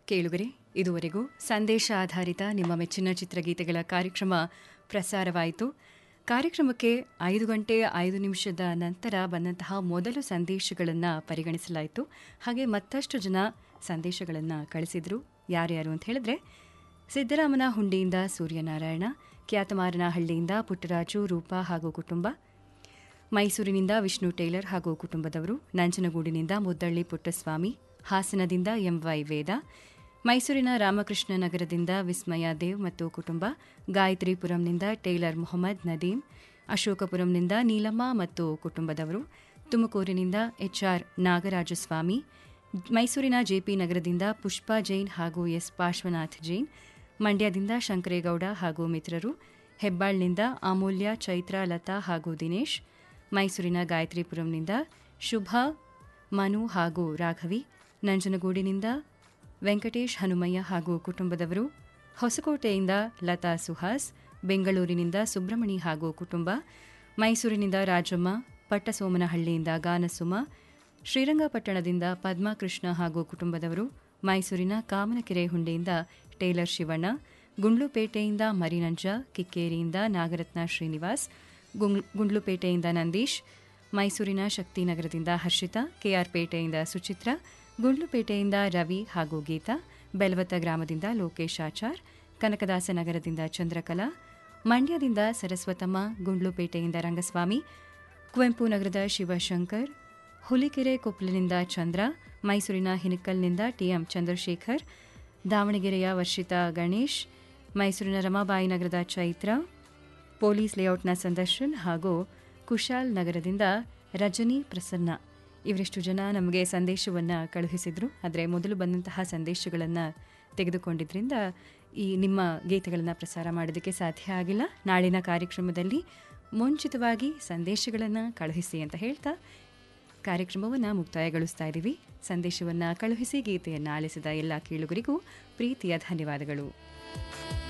ಕೇಳುಗರೆ ಇದುವರೆಗೂ ಸಂದೇಶ ಆಧಾರಿತ ನಿಮ್ಮ ಮೆಚ್ಚಿನ ಚಿತ್ರಗೀತೆಗಳ ಕಾರ್ಯಕ್ರಮ ಪ್ರಸಾರವಾಯಿತು ಕಾರ್ಯಕ್ರಮಕ್ಕೆ ಐದು ಗಂಟೆ ಐದು ನಿಮಿಷದ ನಂತರ ಬಂದಂತಹ ಮೊದಲು ಸಂದೇಶಗಳನ್ನು ಪರಿಗಣಿಸಲಾಯಿತು ಹಾಗೆ ಮತ್ತಷ್ಟು ಜನ ಸಂದೇಶಗಳನ್ನು ಕಳಿಸಿದರು ಯಾರ್ಯಾರು ಅಂತ ಹೇಳಿದ್ರೆ ಸಿದ್ದರಾಮನ ಹುಂಡಿಯಿಂದ ಸೂರ್ಯನಾರಾಯಣ ಖ್ಯಾತಮಾರನಹಳ್ಳಿಯಿಂದ ಪುಟ್ಟರಾಜು ರೂಪಾ ಹಾಗೂ ಕುಟುಂಬ ಮೈಸೂರಿನಿಂದ ವಿಷ್ಣು ಟೇಲರ್ ಹಾಗೂ ಕುಟುಂಬದವರು ನಂಜನಗೂಡಿನಿಂದ ಮುದ್ದಳ್ಳಿ ಪುಟ್ಟಸ್ವಾಮಿ ಹಾಸನದಿಂದ ಎಂವೈ ವೇದ ಮೈಸೂರಿನ ರಾಮಕೃಷ್ಣ ನಗರದಿಂದ ವಿಸ್ಮಯ ದೇವ್ ಮತ್ತು ಕುಟುಂಬ ಗಾಯತ್ರಿಪುರಂನಿಂದ ಟೇಲರ್ ಮೊಹಮ್ಮದ್ ನದೀಂ ಅಶೋಕಪುರಂನಿಂದ ನೀಲಮ್ಮ ಮತ್ತು ಕುಟುಂಬದವರು ತುಮಕೂರಿನಿಂದ ಎಚ್ಆರ್ ನಾಗರಾಜಸ್ವಾಮಿ ಮೈಸೂರಿನ ಜೆಪಿ ನಗರದಿಂದ ಪುಷ್ಪಾ ಜೈನ್ ಹಾಗೂ ಎಸ್ ಪಾರ್ಶ್ವನಾಥ್ ಜೈನ್ ಮಂಡ್ಯದಿಂದ ಶಂಕರೇಗೌಡ ಹಾಗೂ ಮಿತ್ರರು ಹೆಬ್ಬಾಳ್ನಿಂದ ಅಮೂಲ್ಯ ಚೈತ್ರ ಲತಾ ಹಾಗೂ ದಿನೇಶ್ ಮೈಸೂರಿನ ಗಾಯತ್ರಿಪುರಂನಿಂದ ಶುಭಾ ಮನು ಹಾಗೂ ರಾಘವಿ ನಂಜನಗೂಡಿನಿಂದ ವೆಂಕಟೇಶ್ ಹನುಮಯ್ಯ ಹಾಗೂ ಕುಟುಂಬದವರು ಹೊಸಕೋಟೆಯಿಂದ ಲತಾ ಸುಹಾಸ್ ಬೆಂಗಳೂರಿನಿಂದ ಸುಬ್ರಮಣಿ ಹಾಗೂ ಕುಟುಂಬ ಮೈಸೂರಿನಿಂದ ರಾಜಮ್ಮ ಪಟ್ಟಸೋಮನಹಳ್ಳಿಯಿಂದ ಗಾನಸುಮ ಶ್ರೀರಂಗಪಟ್ಟಣದಿಂದ ಪದ್ಮಕೃಷ್ಣ ಹಾಗೂ ಕುಟುಂಬದವರು ಮೈಸೂರಿನ ಕಾಮನಕೆರೆ ಹುಂಡೆಯಿಂದ ಟೇಲರ್ ಶಿವಣ್ಣ ಗುಂಡ್ಲುಪೇಟೆಯಿಂದ ಮರಿನಂಜ ಕಿಕ್ಕೇರಿಯಿಂದ ನಾಗರತ್ನ ಶ್ರೀನಿವಾಸ್ ಗುಂಡ್ಲುಪೇಟೆಯಿಂದ ನಂದೀಶ್ ಮೈಸೂರಿನ ಶಕ್ತಿನಗರದಿಂದ ಹರ್ಷಿತಾ ಕೆಆರ್ಪೇಟೆಯಿಂದ ಸುಚಿತ್ರ ಗುಂಡ್ಲುಪೇಟೆಯಿಂದ ರವಿ ಹಾಗೂ ಗೀತಾ ಬೆಲವತ್ತ ಗ್ರಾಮದಿಂದ ಲೋಕೇಶ್ ಆಚಾರ್ ಕನಕದಾಸ ನಗರದಿಂದ ಚಂದ್ರಕಲಾ ಮಂಡ್ಯದಿಂದ ಸರಸ್ವತಮ್ಮ ಗುಂಡ್ಲುಪೇಟೆಯಿಂದ ರಂಗಸ್ವಾಮಿ ಕುವೆಂಪು ನಗರದ ಶಿವಶಂಕರ್ ಹುಲಿಕೆರೆ ಕೊಪ್ಪಲಿನಿಂದ ಚಂದ್ರ ಮೈಸೂರಿನ ಹಿನಕಲ್ನಿಂದ ಟಿಎಂ ಚಂದ್ರಶೇಖರ್ ದಾವಣಗೆರೆಯ ವರ್ಷಿತಾ ಗಣೇಶ್ ಮೈಸೂರಿನ ರಮಾಬಾಯಿ ನಗರದ ಚೈತ್ರ ಪೊಲೀಸ್ ಲೇಔಟ್ನ ಸಂದರ್ಶನ್ ಹಾಗೂ ಕುಶಾಲ್ ನಗರದಿಂದ ರಜನಿ ಪ್ರಸನ್ನ ಇವರಿಷ್ಟು ಜನ ನಮಗೆ ಸಂದೇಶವನ್ನು ಕಳುಹಿಸಿದರು ಆದರೆ ಮೊದಲು ಬಂದಂತಹ ಸಂದೇಶಗಳನ್ನು ತೆಗೆದುಕೊಂಡಿದ್ದರಿಂದ ಈ ನಿಮ್ಮ ಗೀತೆಗಳನ್ನು ಪ್ರಸಾರ ಮಾಡೋದಕ್ಕೆ ಸಾಧ್ಯ ಆಗಿಲ್ಲ ನಾಳಿನ ಕಾರ್ಯಕ್ರಮದಲ್ಲಿ ಮುಂಚಿತವಾಗಿ ಸಂದೇಶಗಳನ್ನು ಕಳುಹಿಸಿ ಅಂತ ಹೇಳ್ತಾ ಕಾರ್ಯಕ್ರಮವನ್ನು ಮುಕ್ತಾಯಗೊಳಿಸ್ತಾ ಇದ್ದೀವಿ ಸಂದೇಶವನ್ನು ಕಳುಹಿಸಿ ಗೀತೆಯನ್ನು ಆಲಿಸಿದ ಎಲ್ಲ ಕೇಳುಗರಿಗೂ ಪ್ರೀತಿಯ ಧನ್ಯವಾದಗಳು